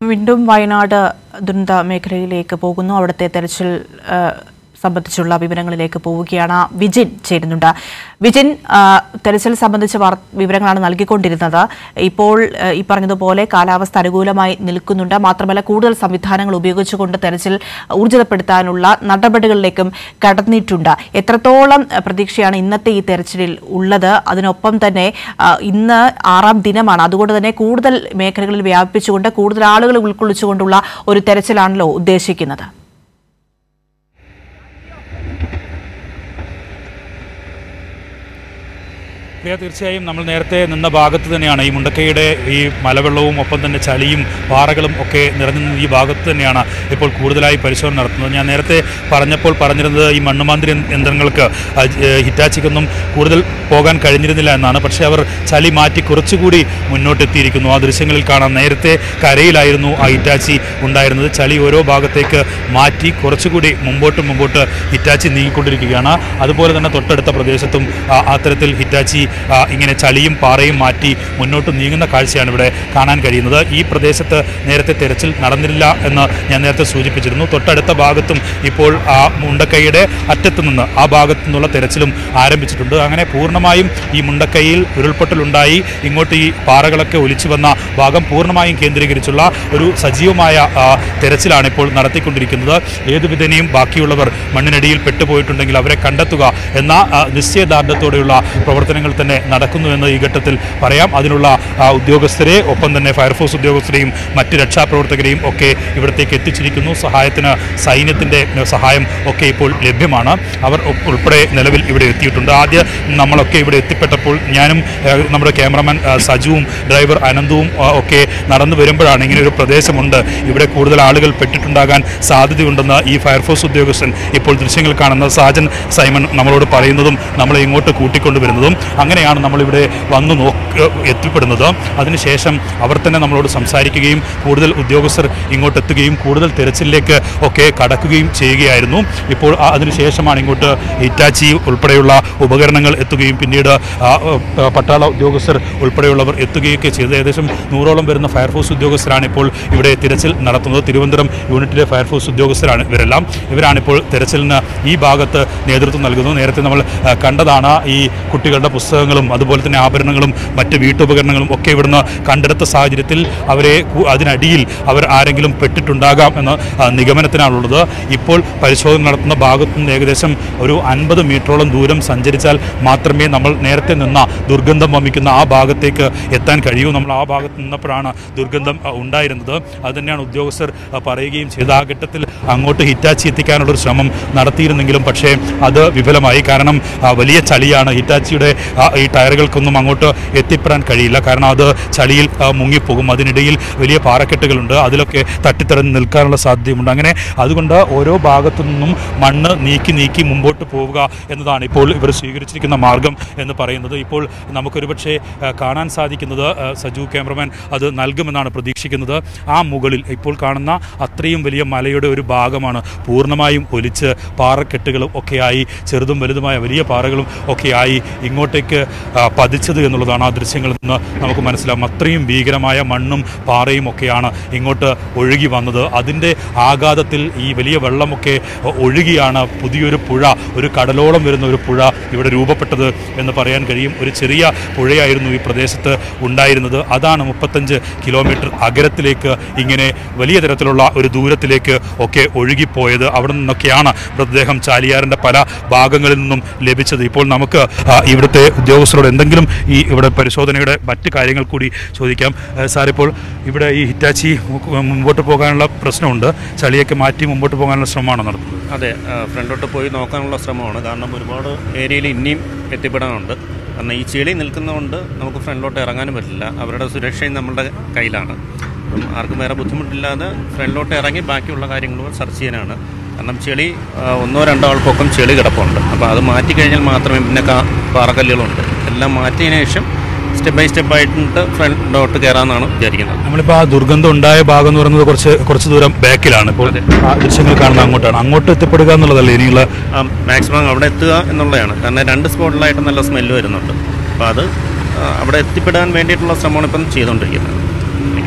വീണ്ടും വയനാട് ദുരന്ത മേഖലയിലേക്ക് പോകുന്നു അവിടുത്തെ തെരച്ചിൽ ആ, സംബന്ധിച്ചുള്ള വിവരങ്ങളിലേക്ക് പോവുകയാണ് വിജിൻ ചേരുന്നുണ്ട് വിജിൻ ആ, തെരച്ചിൽ സംബന്ധിച്ച വാർ- വിവരങ്ങളാണ് നൽകിക്കൊണ്ടിരുന്നത് ഇപ്പോൾ ആ, ഈ പറഞ്ഞതുപോലെ കാലാവസ്ഥ അനുകൂലമായി നിൽക്കുന്നുണ്ട് മാത്രമല്ല കൂടുതൽ സംവിധാനങ്ങൾ ഉപയോഗിച്ചുകൊണ്ട് തെരച്ചിൽ ഊർജിതപ്പെടുത്താനുള്ള നടപടികളിലേക്കും കടന്നിട്ടുണ്ട് എത്രത്തോളം ആ, പ്രതീക്ഷയാണ് ഇന്നത്തെ ഈ തെരച്ചിലിൽ ഉള്ളത് അതിനൊപ്പം തന്നെ ആ, ഇന്ന് ആറാം ദിനമാണ് അതുകൊണ്ട് തന്നെ കൂടുതൽ മേഖലകളിൽ വ്യാപിപ്പിച്ചുകൊണ്ട് കൂടുതൽ ആളുകൾ ഉൾക്കൊള്ളിച്ചുകൊണ്ടുള്ള ഒരു തെരച്ചിലാണല്ലോ ഉദ്ദേശിക്കുന്നത് പ്രിയ തീർച്ചയായും നമ്മൾ നേരത്തെ നിന്ന ഭാഗത്ത് തന്നെയാണ് ഈ മുണ്ടക്കയുടെ ഈ മലവെള്ളവും ഒപ്പം തന്നെ ചളിയും പാറകളും ഒക്കെ നിറഞ്ഞു നിന്ന ഈ ഭാഗത്ത് തന്നെയാണ് ഇപ്പോൾ കൂടുതലായി പരിശോധന നടത്തുന്നത് ഞാൻ നേരത്തെ പറഞ്ഞപ്പോൾ പറഞ്ഞിരുന്നത് ഈ മണ്ണുമാന്തിരി യന്ത്രങ്ങൾക്ക് ആ, ഏ, ഹിറ്റാച്ചിക്കൊന്നും കൂടുതൽ പോകാൻ കഴിഞ്ഞിരുന്നില്ല എന്നാണ് പക്ഷേ അവർ ചളി മാറ്റി കുറച്ചുകൂടി മുന്നോട്ടെത്തിയിരിക്കുന്നു ആ ദൃശ്യങ്ങളിൽ കാണാം നേരത്തെ കരയിലായിരുന്നു ആ ഹിറ്റാച്ചി ഉണ്ടായിരുന്നത് ചളി ഓരോ ഭാഗത്തേക്ക് മാറ്റി കുറച്ചുകൂടി മുമ്പോട്ട് മുമ്പോട്ട് ഹിറ്റാച്ചി നീങ്ങിക്കൊണ്ടിരിക്കുകയാണ് അതുപോലെ തന്നെ തൊട്ടടുത്ത പ്രദേശത്തും ആ, അത്തരത്തിൽ ഹിറ്റാച്ചി ആ, ഇങ്ങനെ ചളിയും പാറയും മാറ്റി മുന്നോട്ട് നീങ്ങുന്ന കാഴ്ചയാണ് ഇവിടെ കാണാൻ കഴിയുന്നത് ഈ പ്രദേശത്ത് നേരത്തെ തെരച്ചിൽ നടന്നില്ല എന്ന് ഞാൻ നേരത്തെ സൂചിപ്പിച്ചിരുന്നു തൊട്ടടുത്ത ഭാഗത്തും ഇപ്പോൾ ആ മുണ്ടക്കൈയുടെ അറ്റത്ത് നിന്ന് ആ ഭാഗത്തു നിന്നുള്ള തെരച്ചിലും ആരംഭിച്ചിട്ടുണ്ട് അങ്ങനെ പൂർണ്ണമായും ഈ മുണ്ടക്കൈയിൽ ഉരുൾപൊട്ടലുണ്ടായി ഇങ്ങോട്ട് ഈ പാറകളൊക്കെ ഒലിച്ചു വന്ന ഭാഗം പൂർണ്ണമായും കേന്ദ്രീകരിച്ചുള്ള ഒരു സജീവമായ ആ, തെരച്ചിലാണ് ഇപ്പോൾ നടത്തിക്കൊണ്ടിരിക്കുന്നത് ഏതു വിധേനയും ബാക്കിയുള്ളവർ മണ്ണിനടിയിൽ പെട്ടുപോയിട്ടുണ്ടെങ്കിൽ അവരെ കണ്ടെത്തുക എന്ന ആ, നിശ്ചയദാർഢ്യത്തോടെയുള്ള പ്രവർത്തനങ്ങൾ തന്നെ നടക്കുന്നു എന്ന് ഈ ഘട്ടത്തിൽ പറയാം അതിനുള്ള ആ, ഉദ്യോഗസ്ഥരെ ഒപ്പം തന്നെ ഫയർഫോഴ്സ് ഉദ്യോഗസ്ഥരെയും മറ്റ് രക്ഷാപ്രവർത്തകരെയും ഒക്കെ ഇവിടത്തേക്ക് എത്തിച്ചിരിക്കുന്നു സഹായത്തിന് സൈന്യത്തിൻ്റെ സഹായം ഒക്കെ ഇപ്പോൾ ലഭ്യമാണ് അവർ ഉ- ഉൾപ്പെടെ നിലവിൽ ഇവിടെ എത്തിയിട്ടുണ്ട് ആദ്യം നമ്മളൊക്കെ ഇവിടെ എത്തിപ്പെട്ടപ്പോൾ ഞാനും ആ, നമ്മുടെ ക്യാമറമാൻ ആ, സജുവും ഡ്രൈവർ അനന്തവും ആ, ഒക്കെ നടന്നു വരുമ്പോഴാണ് ഇങ്ങനെ ഒരു പ്രദേശമുണ്ട് ഇവിടെ കൂടുതൽ ആളുകൾ പെട്ടിട്ടുണ്ടാകാൻ സാധ്യതയുണ്ടെന്ന് ഈ ഫയർഫോഴ്സ് ഉദ്യോഗസ്ഥൻ ഇപ്പോൾ ദൃശ്യങ്ങൾ കാണുന്ന സാജൻ സൈമൺ നമ്മളോട് പറയുന്നതും നമ്മളെ ഇങ്ങോട്ട് കൂട്ടിക്കൊണ്ടുവരുന്നതും അങ്ങനെയാണ് നമ്മളിവിടെ വന്നു നോക്ക് എത്തിപ്പെടുന്നത് അതിനുശേഷം അവർ തന്നെ നമ്മളോട് സംസാരിക്കുകയും കൂടുതൽ ഉദ്യോഗസ്ഥർ ഇങ്ങോട്ട് എത്തുകയും കൂടുതൽ തെരച്ചിലേക്ക് ഒക്കെ കടക്കുകയും ചെയ്യുകയായിരുന്നു ഇപ്പോൾ ആ- അതിനുശേഷമാണ് ഇങ്ങോട്ട് ഹിറ്റാച്ചി ഉൾപ്പെടെയുള്ള ഉപകരണങ്ങൾ എത്തുകയും പിന്നീട് ആ, ആ, പട്ടാള ഉദ്യോഗസ്ഥർ ഉൾപ്പെടെയുള്ളവർ എത്തുകയൊക്കെ ചെയ്തത് ഏകദേശം നൂറോളം വരുന്ന ഫയർഫോഴ്സ് ഉദ്യോഗസ്ഥരാണ് ഇപ്പോൾ ഇവിടെ തിരച്ചിൽ നടത്തുന്നത് തിരുവനന്തപുരം യൂണിറ്റിലെ ഫയർഫോഴ്സ് ഉദ്യോഗസ്ഥരാണ് ഇവരെല്ലാം ഇവരാണിപ്പോൾ തെരച്ചിലിന് ഈ ഭാഗത്ത് നേതൃത്വം നൽകുന്നത് നേരത്തെ നമ്മൾ ആ, കണ്ടതാണ് ഈ കുട്ടികളുടെ പുസ്തകങ്ങളും അതുപോലെ തന്നെ ആഭരണങ്ങളും മറ്റ് വീട്ടുപകരണങ്ങളും ഒക്കെ ഇവിടുന്ന് കണ്ടെടുത്ത സാഹചര്യത്തിൽ അവരെ കു- അതിനടിയിൽ അവർ ആരെങ്കിലും പെട്ടിട്ടുണ്ടാകാം എന്ന ആ, നിഗമനത്തിനാണുള്ളത് ഇപ്പോൾ പരിശോധന നടത്തുന്ന ഭാഗത്തു നിന്ന് ഏകദേശം ഒരു അൻപത് മീറ്ററോളം ദൂരം സഞ്ചരിച്ചാൽ മാത്രമേ നമ്മൾ നേരത്തെ നിന്ന ദുർഗന്ധം വമിക്കുന്ന ആ ഭാഗത്തേക്ക് എത്താൻ കഴിയൂ നമ്മൾ ആ ഭാഗത്ത് നിന്നപ്പോഴാണ് ദുർഗന്ധം ആ, ഉണ്ടായിരുന്നത് അത് തന്നെയാണ് ഉദ്യോഗസ്ഥർ ആ, പറയുകയും ചെയ്തത് ആ ഘട്ടത്തിൽ അങ്ങോട്ട് ഹിറ്റാച്ചി എത്തിക്കാനുള്ള ഒരു ശ്രമം നടത്തിയിരുന്നെങ്കിലും പക്ഷേ അത് വിഫലമായി കാരണം ആ, വലിയ ചളിയാണ് ഹിറ്റാച്ചിയുടെ ആ, ഈ ടയറുകൾക്കൊന്നും അങ്ങോട്ട് എത്തിപ്പെടാൻ കഴിയില്ല കാരണം അത് ചളിയിൽ ആ, മുങ്ങിപ്പോകും അതിനിടയിൽ വലിയ പാറക്കെട്ടുകളുണ്ട് അതിലൊക്കെ തട്ടിത്തടഞ്ഞ് നിൽക്കാനുള്ള സാധ്യതയുണ്ട് അങ്ങനെ അതുകൊണ്ട് ഓരോ ഭാഗത്തു നിന്നും മണ്ണ് നീക്കി നീക്കി മുമ്പോട്ട് പോവുക എന്നതാണ് ഇപ്പോൾ ഇവർ സ്വീകരിച്ചിരിക്കുന്ന മാർഗം എന്ന് പറയുന്നത് ഇപ്പോൾ നമുക്കൊരു പക്ഷേ ആ, കാണാൻ സാധിക്കുന്നത് ആ, സജു ക്യാമറമാൻ അത് നൽകുമെന്നാണ് പ്രതീക്ഷിക്കുന്നത് ആ മുകളിൽ ഇപ്പോൾ കാണുന്ന അത്രയും വലിയ മലയുടെ ഒരു ഭാഗമാണ് പൂർണ്ണമായും ഒലിച്ച് പാറക്കെട്ടുകളും ഒക്കെയായി ചെറുതും വലുതുമായ വലിയ പാറകളും ഒക്കെയായി ഇങ്ങോട്ടേക്ക് ആ, പതിച്ചത് എന്നുള്ളതാണ് ആ ദൃശ്യങ്ങളിൽ നിന്ന് നമുക്ക് മനസ്സിലാവും അത്രയും ഭീകരമായ മണ്ണും പാറയും ഒക്കെയാണ് ഇങ്ങോട്ട് ഒഴുകി വന്നത് അതിൻ്റെ ആഘാതത്തിൽ ഈ വലിയ വെള്ളമൊക്കെ ഒ- ഒഴുകിയാണ് പുതിയൊരു പുഴ ഒരു കടലോളം വരുന്ന ഒരു പുഴ ഇവിടെ രൂപപ്പെട്ടത് എന്ന് പറയാൻ കഴിയും ഒരു ചെറിയ പുഴയായിരുന്നു ഈ പ്രദേശത്ത് ഉണ്ടായിരുന്നത് അതാണ് മുപ്പത്തഞ്ച് കിലോമീറ്റർ അകലത്തിലേക്ക് ഇങ്ങനെ വലിയ തരത്തിലുള്ള ഒരു ദൂരത്തിലേക്ക് ഒക്കെ ഒഴുകിപ്പോയത് അവിടെ നിന്നൊക്കെയാണ് മൃതദേഹം ചാലിയാറിൻ്റെ പല ഭാഗങ്ങളിൽ നിന്നും ലഭിച്ചത് ഇപ്പോൾ നമുക്ക് ആ, ഇവിടുത്തെ ഉദ്യോഗസ്ഥരോട് എന്തെങ്കിലും ഈ ഇവിടെ പരിശോധനയുടെ മറ്റ് കാര്യങ്ങൾ കൂടി ചോദിക്കാം ആ, സാർ ഇപ്പോൾ ഇവിടെ ഈ ഹിറ്റാച്ചി മു- മുമ്പോട്ട് പോകാനുള്ള പ്രശ്നമുണ്ട് ചളിയൊക്കെ മാറ്റി മുമ്പോട്ട് പോകാനുള്ള ശ്രമമാണ് നടത്തുന്നത് അതെ ആ, ഫ്രണ്ടോട്ട് പോയി നോക്കാനുള്ള ശ്രമമാണ് കാരണം ഒരുപാട് ഏരിയയിൽ ഇനിയും എത്തിപ്പെടാനുണ്ട് കാരണം ഈ ചെളി നിൽക്കുന്നതുകൊണ്ട് നമുക്ക് ഫ്രണ്ടിലോട്ട് ഇറങ്ങാനും പറ്റില്ല അവരുടെ സുരക്ഷയും നമ്മളുടെ കയ്യിലാണ് അപ്പം ആർക്കും വേറെ ബുദ്ധിമുട്ടില്ലാതെ ഫ്രണ്ടിലോട്ട് ഇറങ്ങി ബാക്കിയുള്ള കാര്യങ്ങൾ സെർച്ച് ചെയ്യാനാണ് കാരണം ചെളി ആ, ഒന്നോ രണ്ടോ ആൾ പൊക്കം ചെളി കിടപ്പുണ്ട് അപ്പോൾ അത് മാറ്റി കഴിഞ്ഞാൽ മാത്രമേ പിന്നെ കാ പാറക്കല്ലുകളുണ്ട് എല്ലാം മാറ്റിയതിന് ശേഷം സ്റ്റെപ്പ് ബൈ സ്റ്റെപ്പ് ആയിട്ട് ഫ്രണ്ടിലോട്ട് കയറാമെന്നാണ് വിചാരിക്കുന്നത് നമ്മളിപ്പോൾ ആ ദുർഗന്ധം ഉണ്ടായ ഭാഗം എന്ന് പറയുന്നത് കുറച്ച് കുറച്ച് ദൂരം ബാക്കിലാണ് ഇപ്പോൾ അതെ. ആ ദൃശ്യങ്ങൾ കാണുന്ന അങ്ങോട്ടാണ് അങ്ങോട്ട് എത്തിപ്പെടുക എന്നുള്ളതല്ലേ ഇനിയുള്ള മാക്സിമം അവിടെ എത്തുക എന്നുള്ളതാണ് കാരണം രണ്ട് സ്പോട്ടിലായിട്ട് നല്ല സ്മെല്ല് വരുന്നുണ്ട് അപ്പോൾ അത് ആ, അവിടെ എത്തിപ്പെടാൻ വേണ്ടിയിട്ടുള്ള ശ്രമമാണ് ഇപ്പം ചെയ്തുകൊണ്ടിരിക്കുന്നത്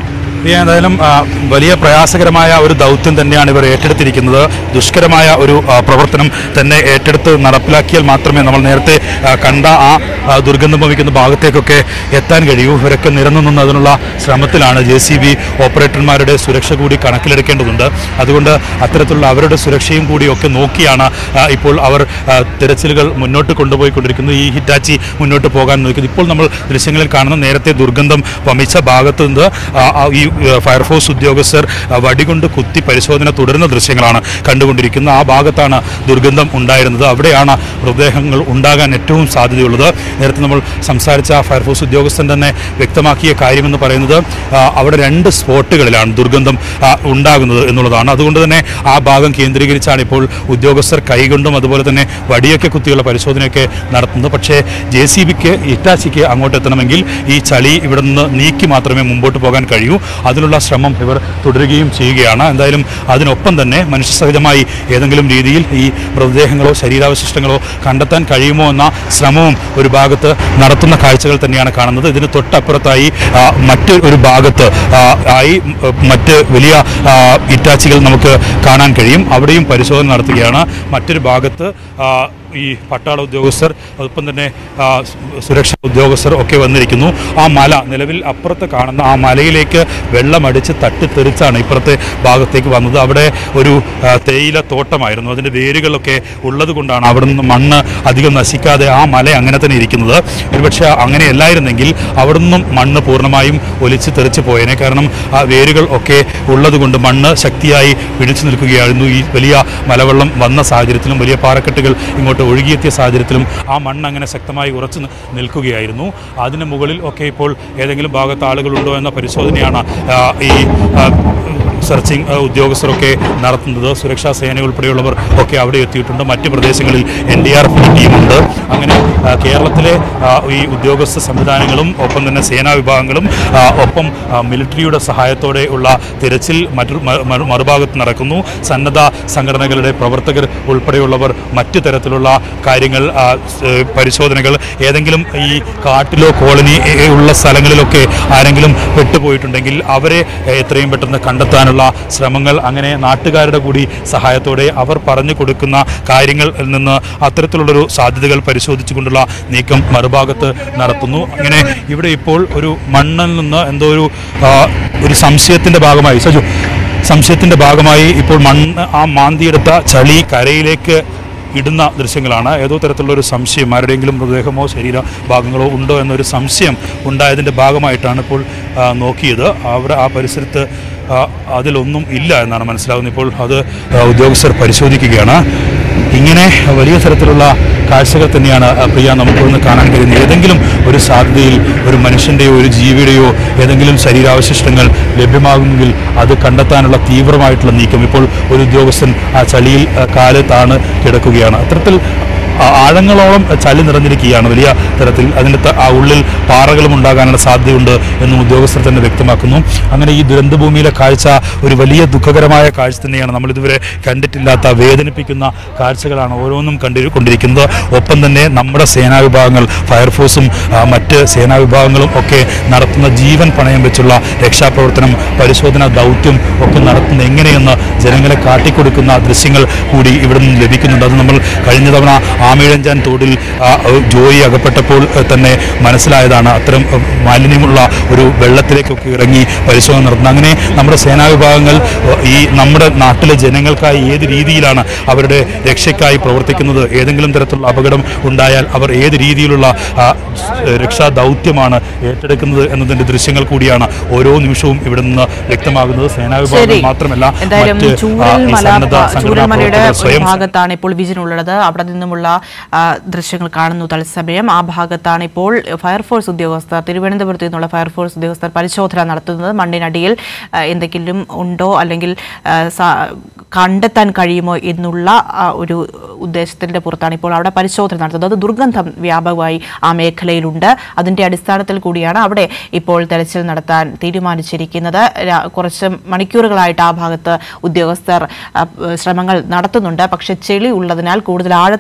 ഈ എന്തായാലും ആ, വലിയ പ്രയാസകരമായ ഒരു ദൗത്യം തന്നെയാണ് ഇവർ ഏറ്റെടുത്തിരിക്കുന്നത് ദുഷ്കരമായ ഒരു ആ, പ്രവർത്തനം തന്നെ ഏറ്റെടുത്ത് നടപ്പിലാക്കിയാൽ മാത്രമേ നമ്മൾ നേരത്തെ ആ, കണ്ട ആ ആ, ദുർഗന്ധം ഭവിക്കുന്ന ഭാഗത്തേക്കൊക്കെ എത്താൻ കഴിയൂ ഇവരൊക്കെ നിരന്നു നിന്ന് അതിനുള്ള ശ്രമത്തിലാണ് ജെ സി ബി ഓപ്പറേറ്റർമാരുടെ സുരക്ഷ കൂടി കണക്കിലെടുക്കേണ്ടതുണ്ട് അതുകൊണ്ട് അത്തരത്തിലുള്ള അവരുടെ സുരക്ഷയും കൂടി ഒക്കെ നോക്കിയാണ് ആ, ഇപ്പോൾ അവർ ആ, തിരച്ചിലുകൾ മുന്നോട്ട് കൊണ്ടുപോയിക്കൊണ്ടിരിക്കുന്നത് ഈ ഹിറ്റാച്ചി മുന്നോട്ട് പോകാൻ നോക്കുന്നത് ഇപ്പോൾ നമ്മൾ ദൃശ്യങ്ങളിൽ കാണുന്ന നേരത്തെ ദുർഗന്ധം വമിച്ച ഭാഗത്ത് നിന്ന് ആ, ആ, ഈ ആ, ഫയർഫോഴ്സ് ഉദ്യോഗസ്ഥർ ആ, വടികൊണ്ട് കുത്തി പരിശോധന തുടരുന്ന ദൃശ്യങ്ങളാണ് കണ്ടുകൊണ്ടിരിക്കുന്നത് ആ ഭാഗത്താണ് ദുർഗന്ധം ഉണ്ടായിരുന്നത് അവിടെയാണ് മൃതദേഹങ്ങൾ ഉണ്ടാകാൻ ഏറ്റവും സാധ്യതയുള്ളത് നേരത്തെ നമ്മൾ സംസാരിച്ച ആ ഫയർഫോഴ്സ് ഉദ്യോഗസ്ഥൻ തന്നെ വ്യക്തമാക്കിയ കാര്യമെന്ന് പറയുന്നത് ആ, അവിടെ രണ്ട് സ്പോട്ടുകളിലാണ് ദുർഗന്ധം ആ, ഉണ്ടാകുന്നത് എന്നുള്ളതാണ് അതുകൊണ്ട് തന്നെ ആ ഭാഗം കേന്ദ്രീകരിച്ചാണ് ഇപ്പോൾ ഉദ്യോഗസ്ഥർ കൈകൊണ്ടും അതുപോലെ തന്നെ വടിയൊക്കെ കുത്തിയുള്ള പരിശോധനയൊക്കെ നടത്തുന്നത് പക്ഷേ ജെ സി ബിക്ക് ഇറ്റാച്ചിക്ക് അങ്ങോട്ട് എത്തണമെങ്കിൽ ഈ ചളി ഇവിടെ നിന്ന് നീക്കി മാത്രമേ മുമ്പോട്ട് പോകാൻ കഴിയൂ അതിനുള്ള ശ്രമം ഇവർ തുടരുകയും ചെയ്യുകയാണ് എന്തായാലും അതിനൊപ്പം തന്നെ മനുഷ്യസഹജമായി ഏതെങ്കിലും രീതിയിൽ ഈ മൃതദേഹങ്ങളോ ശരീരാവശിഷ്ടങ്ങളോ കണ്ടെത്താൻ കഴിയുമോ എന്ന ശ്രമവും ഒരു ഭാഗത്ത് നടത്തുന്ന കാഴ്ചകൾ തന്നെയാണ് കാണുന്നത് ഇതിന് തൊട്ടപ്പുറത്തായി ആ, മറ്റ് ഒരു ഭാഗത്ത് ആ, ആയി ഉം, മറ്റ് വലിയ ആ, ഇറ്റാച്ചികൾ നമുക്ക് കാണാൻ കഴിയും അവിടെയും പരിശോധന നടത്തുകയാണ് മറ്റൊരു ഭാഗത്ത് ആ, ഈ പട്ടാള ഉദ്യോഗസ്ഥർ ഒപ്പം തന്നെ ആ, സു- സുരക്ഷാ ഉദ്യോഗസ്ഥർ ഒക്കെ വന്നിരിക്കുന്നു ആ മല നിലവിൽ അപ്പുറത്ത് കാണുന്ന ആ മലയിലേക്ക് വെള്ളമടിച്ച് തട്ടിത്തെറിച്ചാണ് ഇപ്പുറത്തെ ഭാഗത്തേക്ക് വന്നത് അവിടെ ഒരു ആ, തേയില തോട്ടമായിരുന്നു അതിൻ്റെ വേരുകളൊക്കെ ഉള്ളത് കൊണ്ടാണ് അവിടെ നിന്ന് മണ്ണ് അധികം നശിക്കാതെ ആ മല അങ്ങനെ തന്നെ ഇരിക്കുന്നത് ഒരുപക്ഷെ അങ്ങനെയല്ലായിരുന്നെങ്കിൽ അവിടെ നിന്നും മണ്ണ് പൂർണ്ണമായും ഒലിച്ച് തെറിച്ച് പോയേനെ കാരണം ആ വേരുകൾ ഒക്കെ ഉള്ളത് കൊണ്ട് മണ്ണ് ശക്തിയായി പിടിച്ചു നിൽക്കുകയായിരുന്നു ഈ വലിയ മലവെള്ളം വന്ന സാഹചര്യത്തിലും വലിയ പാറക്കെട്ടുകൾ ഇങ്ങോട്ട് ഒഴുകിയെത്തിയ സാഹചര്യത്തിലും ആ മണ്ണ് അങ്ങനെ ശക്തമായി ഉറച്ചു നി- നിൽക്കുകയായിരുന്നു അതിന് മുകളിൽ ഒക്കെ ഇപ്പോൾ ഏതെങ്കിലും ഭാഗത്ത് ആളുകളുണ്ടോ എന്ന പരിശോധനയാണ് ആ, ഈ ആ, സെർച്ചിങ് ആ, ഉദ്യോഗസ്ഥരൊക്കെ നടത്തുന്നത് സുരക്ഷാ സേന ഉൾപ്പെടെയുള്ളവർ ഒക്കെ അവിടെ എത്തിയിട്ടുണ്ട് മറ്റ് പ്രദേശങ്ങളിൽ എൻ ഡി ആർ എഫ് ടീമുണ്ട് അങ്ങനെ ആ, കേരളത്തിലെ ആ, ഈ ഉദ്യോഗസ്ഥ സംവിധാനങ്ങളും ഒപ്പം തന്നെ സേനാ വിഭാഗങ്ങളും ആ, ഒപ്പം ആ, മിലിറ്ററിയുടെ സഹായത്തോടെ ഉള്ള തിരച്ചിൽ മറ്റു മ- മ- മറുഭാഗത്ത് നടക്കുന്നു സന്നദ്ധ സംഘടനകളുടെ പ്രവർത്തകർ ഉൾപ്പെടെയുള്ളവർ മറ്റു തരത്തിലുള്ള കാര്യങ്ങൾ ആ, സ്- പരിശോധനകൾ ഏതെങ്കിലും ഈ കാട്ടിലോ കോളനി ഏ, ഉള്ള സ്ഥലങ്ങളിലൊക്കെ ആരെങ്കിലും പെട്ടുപോയിട്ടുണ്ടെങ്കിൽ അവരെ ഏ, എത്രയും പെട്ടെന്ന് കണ്ടെത്താനുള്ള ശ്രമങ്ങൾ അങ്ങനെ നാട്ടുകാരുടെ കൂടി സഹായത്തോടെ അവർ പറഞ്ഞു കൊടുക്കുന്ന കാര്യങ്ങളിൽ നിന്ന് അത്തരത്തിലുള്ളൊരു സാധ്യതകൾ പരിശോധിച്ചുകൊണ്ടുള്ള നീക്കം മറുഭാഗത്ത് നടത്തുന്നു അങ്ങനെ ഇവിടെ ഇപ്പോൾ ഒരു മണ്ണിൽ നിന്ന് എന്തോ ഒരു ആ, ഒരു സംശയത്തിന്റെ ഭാഗമായി സജു സംശയത്തിന്റെ ഭാഗമായി ഇപ്പോൾ മണ്ണ് ആ മാന്തിയെടുത്ത ചളി കരയിലേക്ക് ഇടുന്ന ദൃശ്യങ്ങളാണ് ഏതോ തരത്തിലുള്ള ഒരു സംശയം ആരുടെയെങ്കിലും മൃതദേഹമോ ശരീര ഭാഗങ്ങളോ ഉണ്ടോ എന്നൊരു സംശയം ഉണ്ടായതിൻ്റെ ഭാഗമായിട്ടാണ് ഇപ്പോൾ ആ, നോക്കിയത് അവിടെ ആ പരിസരത്ത് ആ, അതിലൊന്നും ഇല്ല എന്നാണ് മനസ്സിലാകുന്നത് ഇപ്പോൾ അത് ആ, ഉദ്യോഗസ്ഥർ പരിശോധിക്കുകയാണ് ഇങ്ങനെ വലിയ തരത്തിലുള്ള കാഴ്ചകൾ തന്നെയാണ് ആ, പ്രിയ നമുക്കൊന്ന് കാണാൻ കഴിയുന്നത് ഏതെങ്കിലും ഒരു സാധ്യതയിൽ ഒരു മനുഷ്യൻ്റെയോ ഒരു ജീവിയുടെയോ ഏതെങ്കിലും ശരീരാവശിഷ്ടങ്ങൾ ലഭ്യമാകുമെങ്കിൽ അത് കണ്ടെത്താനുള്ള തീവ്രമായിട്ടുള്ള നീക്കം ഇപ്പോൾ ഒരു ഉദ്യോഗസ്ഥൻ ആ ചളിയിൽ ആ, കാല് താണ് കിടക്കുകയാണ് അത്തരത്തിൽ ആ- ആഴങ്ങളോളം ചളി നിറഞ്ഞിരിക്കുകയാണ് വലിയ തരത്തിൽ അതിൻ്റെ ത- ആ ഉള്ളിൽ പാറകളും ഉണ്ടാകാനുള്ള സാധ്യതയുണ്ട് എന്നും ഉദ്യോഗസ്ഥർ തന്നെ വ്യക്തമാക്കുന്നു അങ്ങനെ ഈ ദുരന്തഭൂമിയിലെ കാഴ്ച ഒരു വലിയ ദുഃഖകരമായ കാഴ്ച തന്നെയാണ് നമ്മൾ ഇതുവരെ കണ്ടിട്ടില്ലാത്ത വേദനിപ്പിക്കുന്ന കാഴ്ചകളാണ് ഓരോന്നും കണ്ടു കൊണ്ടിരിക്കുന്നത് ഒപ്പം തന്നെ നമ്മുടെ സേനാ വിഭാഗങ്ങൾ ഫയർഫോഴ്സും ആ, മറ്റ് സേനാ വിഭാഗങ്ങളും ഒക്കെ നടത്തുന്ന ജീവൻ പണയം വെച്ചുള്ള രക്ഷാപ്രവർത്തനം പരിശോധന ദൗത്യം ഒക്കെ നടത്തുന്ന എങ്ങനെയെന്ന് ജനങ്ങളെ കാട്ടിക്കൊടുക്കുന്ന ദൃശ്യങ്ങൾ കൂടി ഇവിടെ നിന്ന് ലഭിക്കുന്നുണ്ട് അത് നമ്മൾ കഴിഞ്ഞ തവണ ആമയിഴഞ്ചാൻ തോടിൽ ആ, ജോയി അകപ്പെട്ടപ്പോൾ ഏ, തന്നെ മനസ്സിലായതാണ് അത്തരം ഏ, മാലിന്യമുള്ള ഒരു വെള്ളത്തിലേക്കൊക്കെ ഇറങ്ങി പരിശോധന നടത്തുന്നത് അങ്ങനെ നമ്മുടെ സേനാ വിഭാഗങ്ങൾ ഏ, ഈ നമ്മുടെ നാട്ടിലെ ജനങ്ങൾക്കായി ഏത് രീതിയിലാണ് അവരുടെ രക്ഷയ്ക്കായി പ്രവർത്തിക്കുന്നത് ഏതെങ്കിലും തരത്തിലുള്ള അപകടം ഉണ്ടായാൽ അവർ ഏത് രീതിയിലുള്ള ആ, സ്- രക്ഷാ ദൗത്യമാണ് ഏറ്റെടുക്കുന്നത് എന്നതിന്റെ ദൃശ്യങ്ങൾ കൂടിയാണ് ഓരോ നിമിഷവും ഇവിടെ നിന്ന് വ്യക്തമാകുന്നത് സേനാ വിഭാഗം ശരി മാത്രമല്ല എന്തായാലും മറ്റ് ആ, ചൂരൽ ഈ മല സന്നദ്ധ സംഘടനാ ചൂരൽമലയുടെ പ്രവർത്തകർ ഒരു സ്വയം ഭാഗത്താണ് ഇപ്പോൾ വിജിനുള്ളത് അവിടെ നിന്നുമുള്ള ആ, ദൃശ്യങ്ങൾ കാണുന്നു തത്സമയം ആ ഭാഗത്താണ് ഇപ്പോൾ ഫയർഫോഴ്സ് ഉദ്യോഗസ്ഥർ തിരുവനന്തപുരത്ത് നിന്നുള്ള ഫയർഫോഴ്സ് ഉദ്യോഗസ്ഥർ പരിശോധന നടത്തുന്നത് മണ്ണിനടിയിൽ ആ, എന്തെങ്കിലും ഉണ്ടോ അല്ലെങ്കിൽ ആ, സ- കണ്ടെത്താൻ കഴിയുമോ എന്നുള്ള ആ, ഒരു ഉദ്ദേശത്തിന്റെ പുറത്താണ് ഇപ്പോൾ അവിടെ പരിശോധന നടത്തുന്നത് അത് ദുർഗന്ധം വ്യാപകമായി ആ മേഖലയിലുണ്ട് അതിന്റെ അടിസ്ഥാനത്തിൽ കൂടിയാണ് അവിടെ ഇപ്പോൾ തെരച്ചിൽ നടത്താൻ തീരുമാനിച്ചിരിക്കുന്നത് രാ- കുറച്ച് മണിക്കൂറുകളായിട്ട് ആ ഭാഗത്ത് ഉദ്യോഗസ്ഥർ ആ, ശ്രമങ്ങൾ നടത്തുന്നുണ്ട് പക്ഷെ ചെളി ഉള്ളതിനാൽ കൂടുതൽ ആഴത്തിൽ ഇത് നട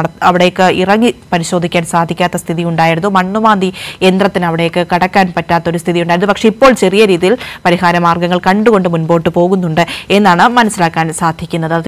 നട അവിടേക്ക് ഇറങ്ങി പരിശോധിക്കാൻ സാധിക്കാത്ത സ്ഥിതി ഉണ്ടായിരുന്നു മണ്ണുമാന്തി യന്ത്രത്തിന് അവിടേക്ക് കടക്കാൻ പറ്റാത്തൊരു സ്ഥിതി ഉണ്ടായിരുന്നു പക്ഷേ ഇപ്പോൾ ചെറിയ രീതിയിൽ പരിഹാര മാർഗങ്ങൾ കണ്ടുകൊണ്ട് മുൻപോട്ട് പോകുന്നുണ്ട് എന്നാണ് മനസ്സിലാക്കാൻ സാധിക്കുന്നത്